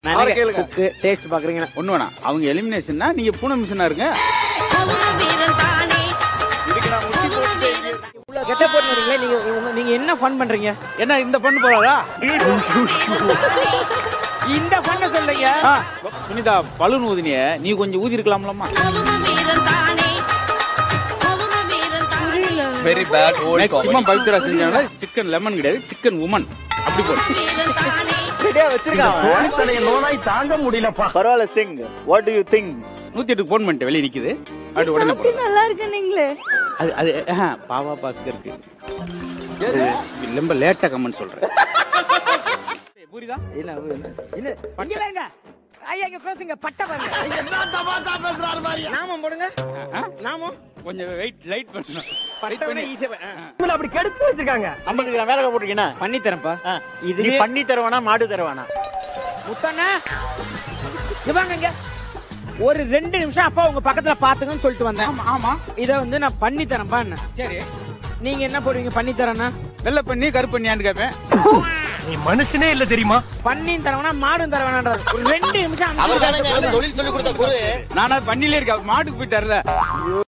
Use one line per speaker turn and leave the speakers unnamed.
அவரை கேளுங்க டேஸ்ட் பாக்குறீங்க
ஒண்ணு வேணாம் அவங்க எலிமினேஷன்னா நீங்க பூனை மிஷனா இருங்க
இதுக்கு நான் முட்டி போட்டு
இவ்வளவு கெட்ட போட்டு வரீங்களே நீங்க இவங்க- நீங்க என்ன ஃபன் பண்றீங்க
என்ன இந்த பண்ணு போறாதா
இந்த ஃபன்ன சொல்லுங்க
ஆ, சுனிதா பலூன் ஊதினிய நீ கொஞ்சம் ஊதி இருக்கலாம்லம்மா
very bad old
maximum Pavithra செஞ்சாங்க சிக்கன் லெமன் கிடையாது சிக்கன் உமன் அப்படி போடு
ரெடியா வச்சிருக்கான்
நோனாய் தாங்க முடியலப்பா
பரவாயில்ல சிங் வாட் டு யூ திங்க்
நூத்தி எட்டு போன் பண்ணிட்டு வெளியே நிக்குது அப்படி உடனே போடு.
நல்லா இருக்கு நீங்களே
அது அது ஆஹா, பாவா பாஸ்கருக்கு அது ரொம்ப லேட்டா கமெண்ட் சொல்றேன் புரியுதா
இல்ல இல்ல இங்க பாருங்க ஐயா இங்க க்ளோசிங்க பட்ட பாருங்க நாமம் போடுங்க
ஆ?
நாமம்
கொஞ்சம் வெயிட் லைட் பண்ணணும் Wait
பட்ட
பண்ணி
ஈஸியா
அப்படி கெடுத்து வச்சிருக்காங்க
ஐம்பது கிராம் வேலை போட்டிருக்கீங்கன்னா
பண்ணி தரேன்ப்பா
நீ
இது
பண்ணி தருவானா மாடு தருவானா
முத்தண்ணா இங்க வாங்க இங்க ஒரு ரெண்டு நிமிஷம் அப்பா உங்க பக்கத்துல பாத்துங்கன்னு சொல்லிட்டு வந்தேன்
ஆமா ஆமா
இத வந்து நான் பண்ணி தரேன்ப்பா என்ன
சரி
நீங்க என்ன போடுவீங்க பண்ணி தரேன்னா
வெள்ளை பண்ணி கருப்பு பண்ணியான்னு கேட்பேன்
நீ மனுஷனே இல்ல தெரியுமா
பண்ணி தரவேனா மாடும் தரவேனான்றாரு ஒரு ரெண்டு நிமிஷம்
அவர்
அமைதியா
தானே தொழில் சொல்லி கொடுத்த குரு
நானா பண்ணிலே இருக்கேன் மாட்டுக்கு போயிட்டாருல